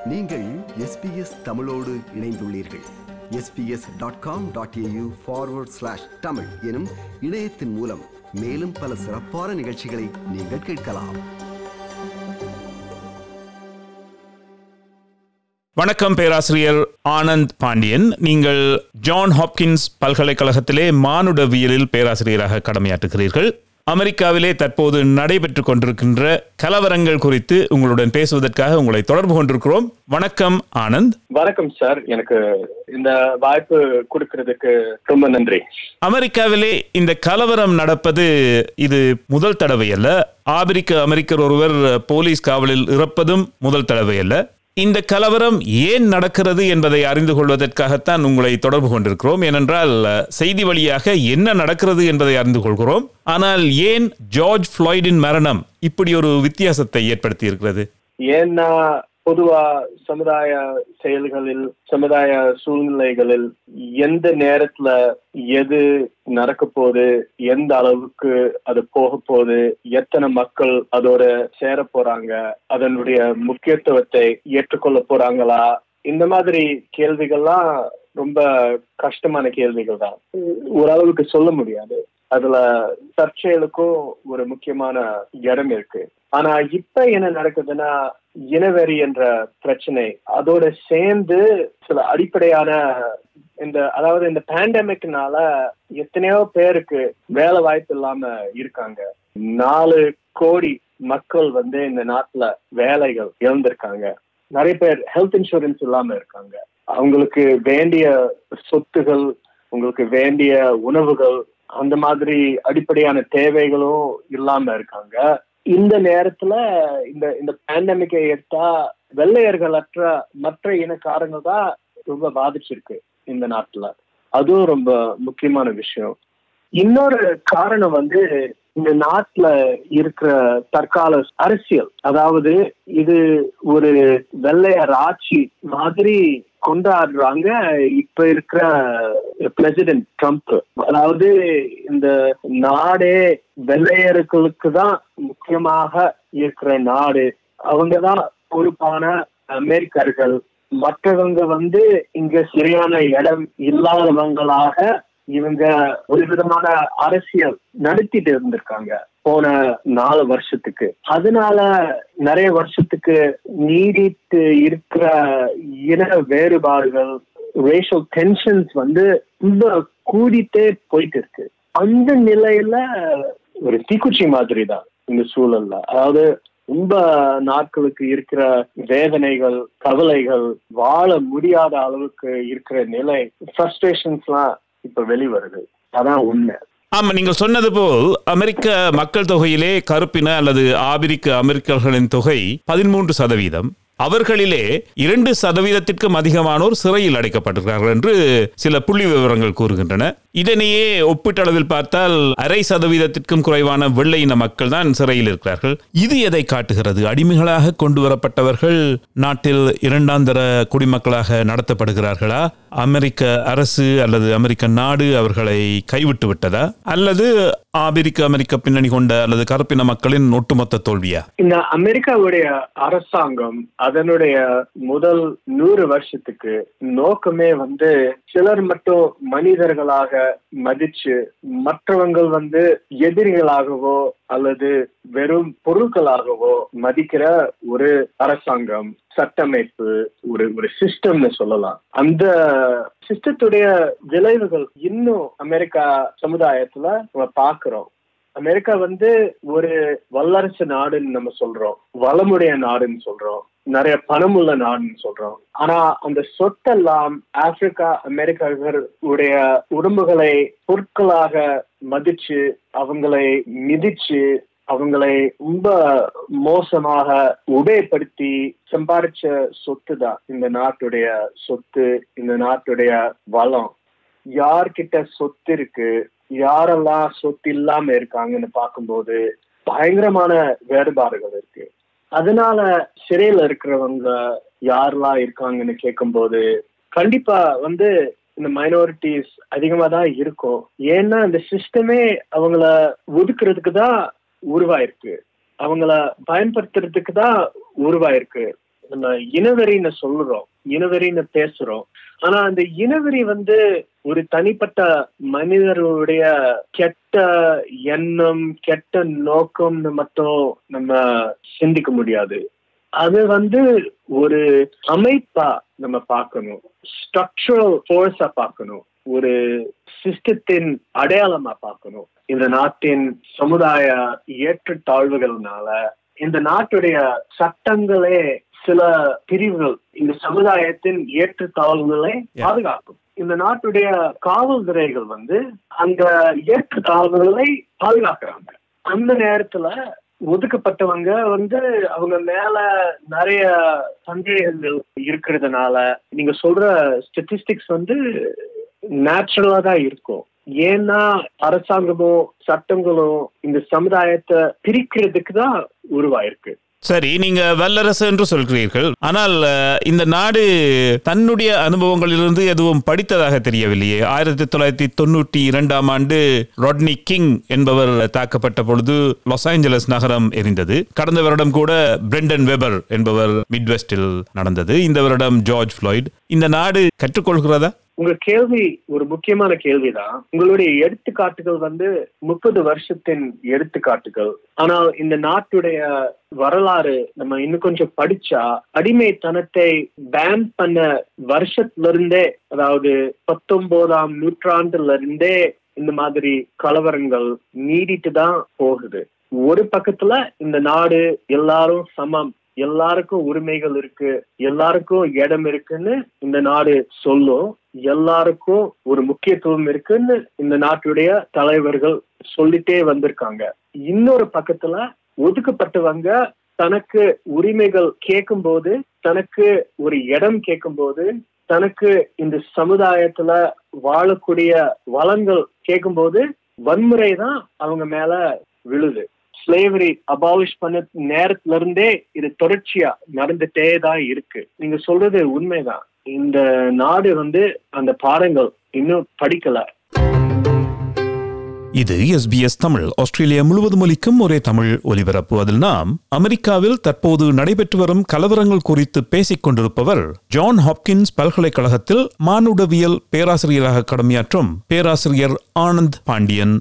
நீங்கள் எஸ்பிஎஸ் தமிழோடு இணைந்துள்ளீர்கள் SBS dot com dot AU forward slash Tamil எனும் இணையத்தின் மூலம் மேலும் பல சிறப்பான நிகழ்ச்சிகளை நீங்கள் கேட்கலாம் வணக்கம் பேராசிரியர் ஆனந்த் பாண்டியன் நீங்கள் ஜான் ஹாப்கின்ஸ் பல்கலைக்கழகத்திலே மானுடவியலில் பேராசிரியராக கடமையாற்றுகிறீர்கள் அமெரிக்காவிலே தற்போது நடைபெற்றுக் கொண்டிருக்கின்ற கலவரங்கள் குறித்து உங்களுடன் பேசுவதற்காக உங்களை தொடர்பு கொண்டிருக்கிறோம் வணக்கம் ஆனந்த் வணக்கம் சார் எனக்கு இந்த வாய்ப்பு கொடுக்கறதுக்கு ரொம்ப நன்றி அமெரிக்காவிலே இந்த கலவரம் நடப்பது இது முதல் தடவை அல்ல ஆபிரிக்க அமெரிக்கர் ஒருவர் போலீஸ் காவலில் இறப்பதும் முதல் தடவை அல்ல இந்த கலவரம் ஏன் நடக்கிறது என்பதை அறிந்து கொள்வதற்காகத்தான் உங்களை தொடர்பு கொண்டிருக்கிறோம் ஏனென்றால் செய்தி வழியாக என்ன நடக்கிறது என்பதை அறிந்து கொள்கிறோம் ஆனால் ஏன் ஜார்ஜ் ஃப்ளாய்டின் மரணம் இப்படி ஒரு வித்தியாசத்தை ஏற்படுத்தி இருக்கிறது ஏன்னா பொதுவா சமுதாய செயல்களில் சமுதாய சூழ்நிலைகளில் எந்த நேரத்துல எது நடக்க போகுது எந்த அளவுக்கு அது போக போகுது எத்தனை மக்கள் அதோட சேர போறாங்க அதனுடைய முக்கியத்துவத்தை ஏற்றுக்கொள்ள போறாங்களா இந்த மாதிரி கேள்விகள்லாம் ரொம்ப கஷ்டமான கேள்விகள் தான் ஓரளவுக்கு சொல்ல முடியாது அதுல சர்ச்சைகளுக்கும் ஒரு முக்கியமான இடம் இருக்கு ஆனா இப்ப என்ன நடக்குதுன்னா இனவெறி என்ற பிரச்சனை அதோட சேர்ந்து சில அடிப்படையான இந்த அதாவது இந்த பேண்டமிக்னால எத்தனையோ பேருக்கு வேலை வாய்ப்பு இல்லாம இருக்காங்க நாலு கோடி மக்கள் வந்து இந்த நாட்டுல வேலைகள் இழந்திருக்காங்க நிறைய பேர் ஹெல்த் இன்சூரன்ஸ் இல்லாம இருக்காங்க அவங்களுக்கு வேண்டிய சொத்துகள் உங்களுக்கு வேண்டிய உணவுகள் அந்த மாதிரி அடிப்படையான தேவைகளும் இல்லாம இருக்காங்க இந்த நேரத்துல இந்த இந்த பேண்டமிக்கை எடுத்தா வெள்ளையர்களற்ற மற்ற இனக்காரங்கள் தான் ரொம்ப பாதிச்சிருக்கு இந்த நாட்டுல அதுவும் ரொம்ப முக்கியமான விஷயம் இன்னொரு காரணம் வந்து இந்த நாட்டுல இருக்கிற தற்கால அரசியல் அதாவது இது ஒரு வெள்ளையர் ஆட்சி மாதிரி கொண்டாடுறாங்க இப்ப இருக்கிற பிரசிடென்ட் ட்ரம்ப் அதாவது இந்த நாடே வெள்ளையர்களுக்கு தான் முக்கியமாக இருக்கிற நாடு அவங்க தான் பொறுப்பான அமெரிக்கர்கள் மற்றவங்க வந்து இங்க சரியான இடம் இல்லாதவங்களாக இவங்க ஒரு விதமான அரசியல் நடத்திட்டு இருந்திருக்காங்க போன நாலு வருஷத்துக்கு அதனால நிறைய வருஷத்துக்கு நீடித்து இருக்கிற இன வேறுபாடுகள் ரேஷியல் டென்ஷன்ஸ் வந்து ரொம்ப கூடிட்டே போயிட்டு இருக்கு அந்த நிலையில ஒரு தீக்குச்சி மாதிரி தான் இந்த சூழல்ல அதாவது ரொம்ப நாட்களுக்கு இருக்கிற வேதனைகள் கவலைகள் வாழ முடியாத அளவுக்கு இருக்கிற நிலை ஃப்ரஸ்ட்ரேஷன்ஸ்லாம் இப்ப வெளிவருது அதான் உண்மை ஆமா நீங்கள் சொன்னது போல் அமெரிக்க மக்கள் தொகையிலே கருப்பின அல்லது ஆபிரிக்க அமெரிக்கர்களின் தொகை பதிமூன்று சதவீதம் அவர்களிலே இரண்டு சதவீதத்திற்கும் அதிகமானோர் சிறையில் அடைக்கப்பட்டிருக்கிறார்கள் என்று சில புள்ளி விவரங்கள் கூறுகின்றன இதனையே ஒப்பீட்டளவில் பார்த்தால் அரை சதவீதத்திற்கும் குறைவான வெள்ளை இன மக்கள் தான் சிறையில் இருக்கிறார்கள் இது எதை காட்டுகிறது அடிமைகளாக கொண்டு வரப்பட்டவர்கள் நாட்டில் இரண்டாந்தர குடிமக்களாக நடத்தப்படுகிறார்களா அமெரிக்க அரசு அல்லது அமெரிக்க நாடு அவர்களை கைவிட்டு விட்டதா அல்லது ஆபிரிக்க அமெரிக்க பின்னணி கொண்ட அல்லது கருப்பின மக்களின் ஒட்டுமொத்த தோல்வியா இந்த அமெரிக்காவுடைய அரசாங்கம் அதனுடைய முதல் நூறு வருஷத்துக்கு நோக்கமே வந்து சிலர் மட்டும் மனிதர்களாக மதிச்சு மற்றவங்கள் வந்து எதிரிகளாகவோ அல்லது வெறும் பொருட்களாகவோ மதிக்கிற ஒரு அரசாங்கம் சட்டமைப்பு ஒரு ஒரு சிஸ்டம்னு சொல்லலாம் அந்த சிஸ்டத்துடைய விளைவுகள் இன்னும் அமெரிக்கா சமுதாயத்துல நம்ம பாக்குறோம் அமெரிக்கா வந்து ஒரு வல்லரசு நாடுன்னு நம்ம சொல்றோம் வளமுடைய நாடுன்னு சொல்றோம் நிறைய பணமுள்ள நாடுன்னு சொல்றோம் ஆனா அந்த சொத்தெல்லாம் ஆப்பிரிக்கா அமெரிக்கர்களுடைய உடம்புகளை பொருட்களாக மதிச்சு அவங்களை மிதிச்சு அவங்களை ரொம்ப மோசமாக உபயோகப்படுத்தி சம்பாதிச்ச சொத்து தான் இந்த நாட்டுடைய சொத்து இந்த நாட்டுடைய வளம் யார்கிட்ட சொத்து இருக்கு யாரெல்லாம் சொத்து இல்லாம இருக்காங்கன்னு பார்க்கும்போது பயங்கரமான வேறுபாடுகள் இருக்கு அதனால சிறையில இருக்கிறவங்க யாரெல்லாம் இருக்காங்கன்னு கேட்கும்போது கண்டிப்பா வந்து இந்த மைனாரிட்டிஸ் அதிகமா தான் இருக்கும் ஏன்னா இந்த சிஸ்டமே அவங்கள ஒதுக்குறதுக்கு தான் உருவாயிருக்கு அவங்கள பயன்படுத்துறதுக்கு தான் உருவாயிருக்கு நம்ம இனவெறின்னு சொல்றோம் இனவெறின்னு பேசுறோம் ஆனா அந்த இனவெறி வந்து ஒரு தனிப்பட்ட மனிதருடைய கெட்ட எண்ணம் கெட்ட நோக்கம்னு மட்டும் நம்ம சிந்திக்க முடியாது அது வந்து ஒரு அமைப்பா நம்ம பார்க்கணும் ஸ்ட்ரக்சரல் ஃபோர்ஸா பார்க்கணும் ஒரு சிஸ்டத்தின் அடையாளமா பார்க்கணும் இந்த நாட்டின் சமுதாய ஏற்றத்தாழ்வுகள்னால இந்த நாட்டுடைய சட்டங்களே சில பிரிவுகள் இந்த சமுதாயத்தின் ஏற்றத்தாழ்வுகளை பாதுகாக்கும் இந்த நாட்டுடைய காவல்துறைகள் வந்து அந்த ஏற்றத்தாழ்வுகளை பாதுகாக்கிறாங்க அந்த நேரத்துல ஒதுக்கப்பட்டவங்க வந்து அவங்க மேல நிறைய சந்தேகங்கள் இருக்கிறதுனால நீங்க சொல்ற ஸ்டெட்டிஸ்டிக்ஸ் வந்து நேச்சுரலா தான் இருக்கும் ஏன்னா அரசாங்கமும் சட்டங்களும் இந்த சமுதாயத்தை பிரிக்கிறதுக்கு தான் உருவாயிருக்கு சரி நீங்க வல்லரசு என்று சொல்கிறீர்கள் ஆனால் அஹ், இந்த நாடு தன்னுடைய அனுபவங்களிலிருந்து எதுவும் படித்ததாக தெரியவில்லையே ஆயிரத்தி தொள்ளாயிரத்தி தொண்ணூற்றி இரண்டாம் ஆண்டு ராட்னி கிங் என்பவர் தாக்கப்பட்ட பொழுது லாஸ் ஏஞ்சலஸ் நகரம் எரிந்தது கடந்த வருடம் கூட பிரெண்டன் வெபர் என்பவர் மிட்வெஸ்டில் நடந்தது இந்த வருடம் ஜார்ஜ் ஃப்ளாய்ட் இந்த நாடு கற்றுக்கொள்கிறதா உங்க கேள்வி ஒரு முக்கியமான கேள்விதான் உங்களுடைய எடுத்துக்காட்டுகள் வந்து முப்பது வருஷத்தின் எடுத்துக்காட்டுகள் ஆனால் இந்த நாட்டுடைய வரலாறு நம்ம இன்னும் கொஞ்சம் படிச்சா அடிமைத்தனத்தை பேன் பண்ண வருஷத்துல இருந்தே அதாவது பத்தொன்பதாம் நூற்றாண்டுல இருந்தே இந்த மாதிரி கலவரங்கள் நீடிட்டு தான் போகுது ஒரு பக்கத்துல இந்த நாடு எல்லாரும் சமம் எல்லாருக்கும் உரிமைகள் இருக்கு எல்லாருக்கும் இடம் இருக்குன்னு இந்த நாடு சொல்லும் எல்லாருக்கும் ஒரு முக்கியத்துவம் இருக்குன்னு இந்த நாட்டுடைய தலைவர்கள் சொல்லிட்டே வந்திருக்காங்க இன்னொரு பக்கத்துல ஒதுக்கப்பட்டவங்க தனக்கு உரிமைகள் கேட்கும்போது தனக்கு ஒரு இடம் கேட்கும்போது தனக்கு இந்த சமுதாயத்துல வாழக்கூடிய வளங்கள் கேட்கும்போது வன்முறை தான் அவங்க மேல விழுது ஸ்லேவரி அபாலிஷ் பண்ண நேரத்துல இருந்தே இது தொடர்ச்சியா நடந்துட்டே தான் இருக்கு நீங்க சொல்றது உண்மைதான் இந்த நாடு வந்து அந்த பாடங்கள் இன்னும் படிக்கல இது எஸ்பிஎஸ் தமிழ் ஆஸ்திரேலியா முழுவதும் ஒலிக்கும் ஒரே தமிழ் ஒலிபரப்பு அதில் நாம் அமெரிக்காவில் தற்போது நடைபெற்று வரும் கலவரங்கள் குறித்து பேசிக் கொண்டிருப்பவர் ஜான் ஹாப்கின்ஸ் பல்கலைக்கழகத்தில் மானுடவியல் பேராசிரியராக கடமையாற்றும் பேராசிரியர் ஆனந்த் பாண்டியன்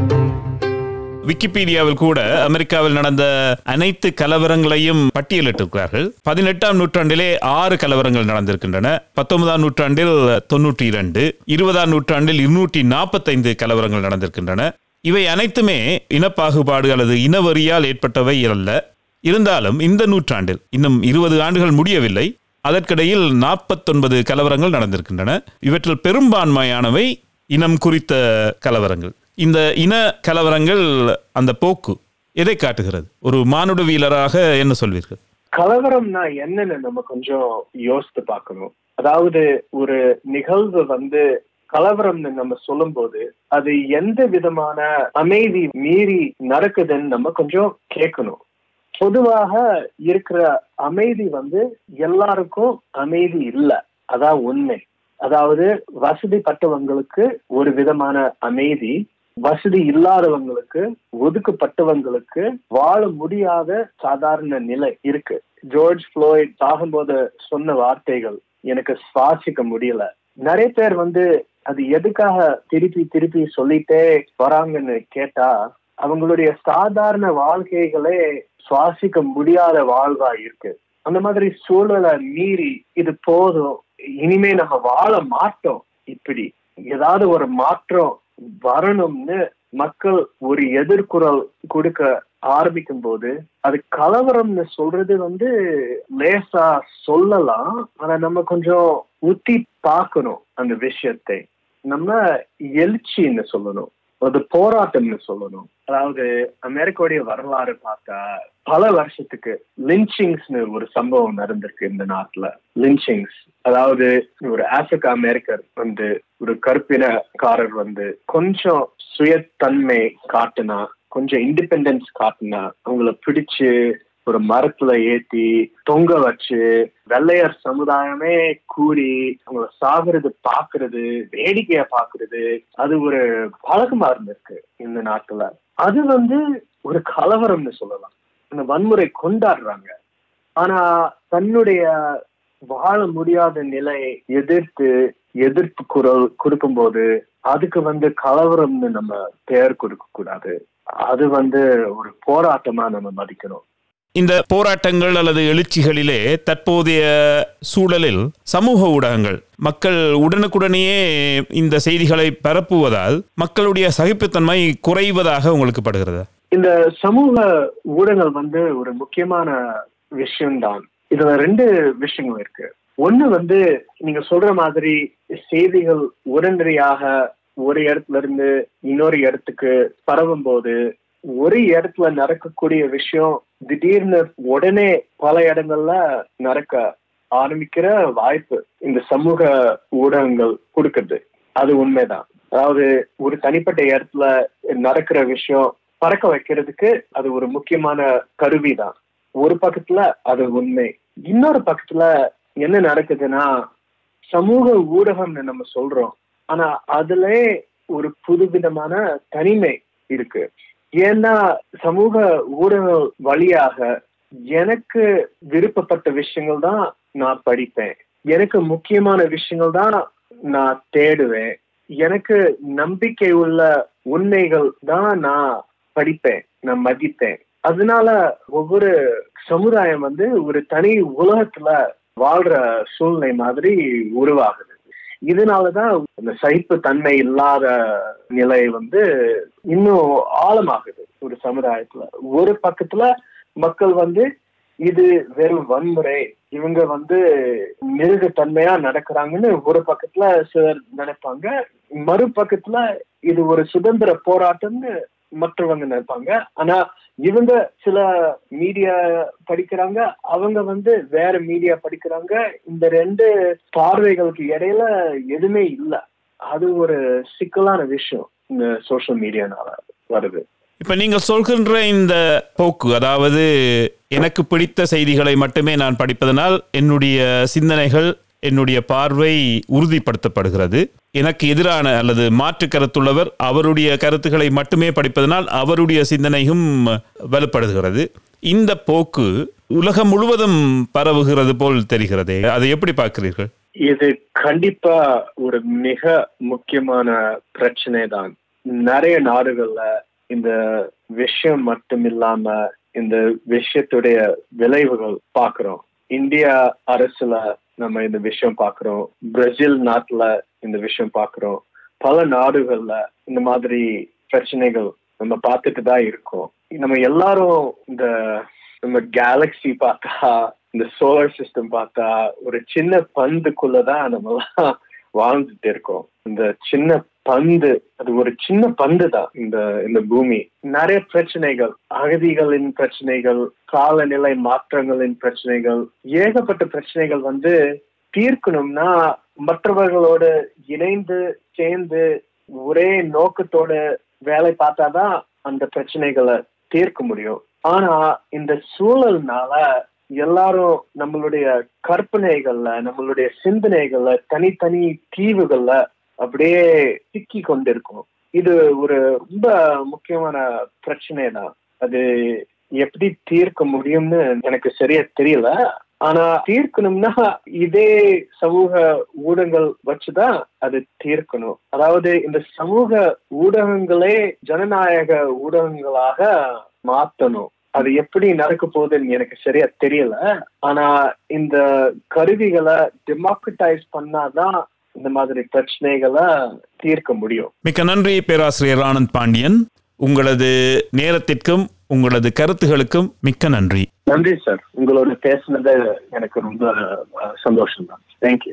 விக்கிபீடியாவில் கூட அமெரிக்காவில் நடந்த அனைத்து கலவரங்களையும் பட்டியலிட்டிருக்கிறார்கள் பதினெட்டாம் நூற்றாண்டிலே ஆறு கலவரங்கள் நடந்திருக்கின்றன பத்தொன்பதாம் நூற்றாண்டில் தொன்னூற்றி இரண்டு இருபதாம் நூற்றாண்டில் இருநூற்றி நாற்பத்தைந்து கலவரங்கள் நடந்திருக்கின்றன இவை அனைத்துமே இனப்பாகுபாடு அல்லது இனவரியால் ஏற்பட்டவை அல்ல இருந்தாலும் இந்த நூற்றாண்டில் இன்னும் இருபது ஆண்டுகள் முடியவில்லை அதற்கிடையில் நாற்பத்தொன்பது கலவரங்கள் நடந்திருக்கின்றன இவற்றில் பெரும்பான்மையானவை இனம் குறித்த கலவரங்கள் இந்த இன கலவரங்கள் அந்த போக்கு எதை காட்டுகிறது ஒரு மானுடவியலராக என்ன சொல்வீர்கள் கலவரம்னா என்னன்னு நம்ம கொஞ்சம் யோசித்து பார்க்கணும் அதாவது ஒரு நிகழ்வு வந்து கலவரம்னு நம்ம சொல்லும்போது அது எந்த விதமான அமைதி மீறி நடக்குதுன்னு நம்ம கொஞ்சம் கேட்கணும் பொதுவாக இருக்கிற அமைதி வந்து எல்லாருக்கும் அமைதி இல்ல அதான் உண்மை அதாவது வசதிப்பட்டவங்களுக்கு ஒரு விதமான அமைதி வசதி இல்லாதவங்களுக்கு ஒதுக்கப்பட்டவங்களுக்கு வாழ முடியாத சாதாரண நிலை இருக்கு ஜார்ஜ் ஃப்ளோய்ட் சாகும்போது சொன்ன வார்த்தைகள் எனக்கு சுவாசிக்க முடியல நிறைய பேர் வந்து அது எதுக்காக திருப்பி திருப்பி சொல்லிட்டே வராங்கன்னு கேட்டா அவங்களுடைய சாதாரண வாழ்க்கைகளே சுவாசிக்க முடியாத வாழ்வா இருக்கு அந்த மாதிரி சூழலை மீறி இது போதும் இனிமே நம்ம வாழ மாட்டோம் இப்படி ஏதாவது ஒரு மாற்றம் வரணும்னு மக்கள் ஒரு எதிர்குரல் கொடுக்க ஆரம்பிக்கும் போது அது கலவரம்னு சொல்றது வந்து லேசா சொல்லலாம் ஆனா நம்ம கொஞ்சம் உத்தி பார்க்கணும் அந்த விஷயத்தை நம்ம எழுச்சின்னு சொல்லணும் அது போராட்டம்னு சொல்லணும் அதாவது அமெரிக்காவுடைய வரலாறு பார்த்தா பல வருஷத்துக்கு லிஞ்சிங்ஸ்னு ஒரு சம்பவம் நடந்திருக்கு இந்த நாட்டுல லிஞ்சிங்ஸ் அதாவது ஒரு ஆப்பிரிக்க அமெரிக்கர் வந்து ஒரு கருப்பினக்காரர் வந்து கொஞ்சம் சுயத்தன்மை காட்டுனா கொஞ்சம் இண்டிபெண்டன்ஸ் காட்டுனா அவங்கள பிடிச்சு ஒரு மரத்துல ஏத்தி தொங்க வச்சு வெள்ளையர் சமுதாயமே கூடி அவங்கள சாகுறது பாக்குறது வேடிக்கையா பாக்குறது அது ஒரு பழக்கமா இருந்திருக்கு இந்த நாட்டுல அது வந்து ஒரு கலவரம்னு சொல்லலாம் அந்த வன்முறை கொண்டாடுறாங்க ஆனா தன்னுடைய வாழ முடியாத நிலையை எதிர்த்து எதிர்ப்பு குரல் கொடுக்கும்போது அதுக்கு வந்து கலவரம்னு நம்ம பெயர் கொடுக்க கூடாது அது வந்து ஒரு போராட்டமா நம்ம மதிக்கணும் இந்த போராட்டங்கள் அல்லது எழுச்சிகளிலே தற்போதைய சூழலில் சமூக ஊடகங்கள் மக்கள் உடனுக்குடனேயே இந்த செய்திகளை பரப்புவதால் மக்களுடைய சகிப்புத்தன்மை குறைவதாக உங்களுக்கு படுகிறது இந்த சமூக ஊடகங்கள் வந்து ஒரு முக்கியமான விஷயம்தான் இதுல ரெண்டு விஷயங்கள் இருக்கு ஒண்ணு வந்து நீங்க சொல்ற மாதிரி செய்திகள் உடனடியாக ஒரு இடத்துல இருந்து இன்னொரு இடத்துக்கு பரவும் போது ஒரு இடத்துல நடக்கக்கூடிய விஷயம் திடீர்னு உடனே பல இடங்கள்ல நடக்க ஆரம்பிக்கிற வாய்ப்பு இந்த சமூக ஊடகங்கள் கொடுக்குது அது உண்மைதான் அதாவது ஒரு தனிப்பட்ட இடத்துல நடக்கிற விஷயம் பறக்க வைக்கிறதுக்கு அது ஒரு முக்கியமான கருவி தான் ஒரு பக்கத்துல அது உண்மை இன்னொரு பக்கத்துல என்ன நடக்குதுன்னா சமூக ஊடகம்னு நம்ம சொல்றோம் ஆனா அதுல ஒரு புதுவிதமான தனிமை இருக்கு ஏன்னா சமூக ஊடக வழியாக எனக்கு விருப்பப்பட்ட விஷயங்கள் தான் நான் படிப்பேன் எனக்கு முக்கியமான விஷயங்கள் தான் நான் தேடுவேன் எனக்கு நம்பிக்கை உள்ள உண்மைகள் தான் நான் படிப்பேன் நான் மதிப்பேன் அதனால ஒவ்வொரு சமுதாயம் வந்து ஒரு தனி உலகத்துல வாழ்ற சூழ்நிலை மாதிரி உருவாகுது இதனாலதான் இந்த சகிப்பு தன்மை இல்லாத நிலை வந்து இன்னும் ஆழமாகுது ஒரு சமுதாயத்துல ஒரு பக்கத்துல மக்கள் வந்து இது வெறும் வன்முறை இவங்க வந்து மிருகத்தன்மையா நடக்கிறாங்கன்னு ஒரு பக்கத்துல சிலர் நினைப்பாங்க மறுபக்கத்துல இது ஒரு சுதந்திர போராட்டம்னு மற்றவங்க நினைப்பாங்க ஆனா இவங்க சில மீடியா படிக்கிறாங்க அவங்க வந்து வேற மீடியா படிக்கிறாங்க இந்த ரெண்டு பார்வைகளுக்கு இடையில எதுவுமே இல்ல அது ஒரு சிக்கலான விஷயம் இந்த சோசியல் மீடியானால வருது இப்ப நீங்க சொல்கின்ற இந்த போக்கு அதாவது எனக்கு பிடித்த செய்திகளை மட்டுமே நான் படிப்பதனால் என்னுடைய சிந்தனைகள் என்னுடைய பார்வை உறுதிப்படுத்தப்படுகிறது எனக்கு எதிரான அல்லது மாற்று கருத்துள்ளவர் அவருடைய கருத்துக்களை மட்டுமே படிப்பதனால் அவருடைய சிந்தனையும் வலுப்படுகிறது இந்த போக்கு உலகம் முழுவதும் பரவுகிறது போல் தெரிகிறதே அதை எப்படி பார்க்கிறீர்கள் இது கண்டிப்பா ஒரு மிக முக்கியமான பிரச்சனை தான் நிறைய நாடுகள்ல இந்த விஷயம் மட்டும் இல்லாம இந்த விஷயத்துடைய விளைவுகள் பாக்குறோம் இந்தியா அரசுல நம்ம இந்த விஷயம் பாக்குறோம் பிரேசில் நாட்டுல இந்த விஷயம் பாக்குறோம் பல நாடுகள்ல இந்த மாதிரி பிரச்சனைகள் நம்ம பார்த்துட்டு தான் இருக்கோம் நம்ம எல்லாரும் இந்த நம்ம கேலக்சி பார்த்தா இந்த சோலார் சிஸ்டம் பார்த்தா ஒரு சின்ன பந்துக்குள்ளதான் நம்ம எல்லாம் வாழ்ந்துட்டு இருக்கோம் இந்த சின்ன பந்து அது ஒரு சின்ன பந்து தான் இந்த இந்த பூமி நிறைய பிரச்சனைகள் அகதிகளின் பிரச்சனைகள் காலநிலை மாற்றங்களின் பிரச்சனைகள் ஏகப்பட்ட பிரச்சனைகள் வந்து தீர்க்கணும்னா மற்றவர்களோட இணைந்து சேர்ந்து ஒரே நோக்கத்தோட வேலை பார்த்தாதான் அந்த பிரச்சனைகளை தீர்க்க முடியும் ஆனா இந்த சூழல்னால எல்லாரும் நம்மளுடைய கற்பனைகள்ல நம்மளுடைய சிந்தனைகள்ல தனித்தனி தீவுகள்ல அப்படியே சிக்கி கொண்டிருக்கும் இது ஒரு ரொம்ப முக்கியமான பிரச்சனை தான் அது எப்படி தீர்க்க முடியும்னு எனக்கு சரியா தெரியல ஆனா தீர்க்கணும்னா இதே சமூக ஊடகங்கள் வச்சுதான் அது தீர்க்கணும் அதாவது இந்த சமூக ஊடகங்களே ஜனநாயக ஊடகங்களாக மாத்தணும் அது எப்படி நடக்க போகுதுன்னு எனக்கு சரியா தெரியல ஆனா இந்த கருவிகளை டெமோக்ரட்டைஸ் பண்ணாதான் இந்த மாதிரி பிரச்சனைகளை தீர்க்க முடியும் மிக்க நன்றி பேராசிரியர் ஆனந்த் பாண்டியன் உங்களது நேரத்திற்கும் உங்களது கருத்துகளுக்கும் மிக்க நன்றி நன்றி சார் உங்களோட பேசுனது எனக்கு ரொம்ப சந்தோஷம் தான் தேங்க்யூ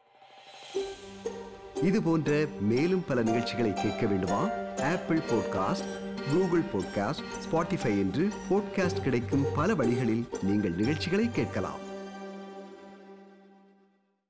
இது போன்ற மேலும் பல நிகழ்ச்சிகளை கேட்க வேண்டுமா Apple podcast Google podcast Spotify என்று பாட்காஸ்ட் கிடைக்கும் பல வழிகளில் நீங்கள் நிகழ்ச்சிகளை கேட்கலாம்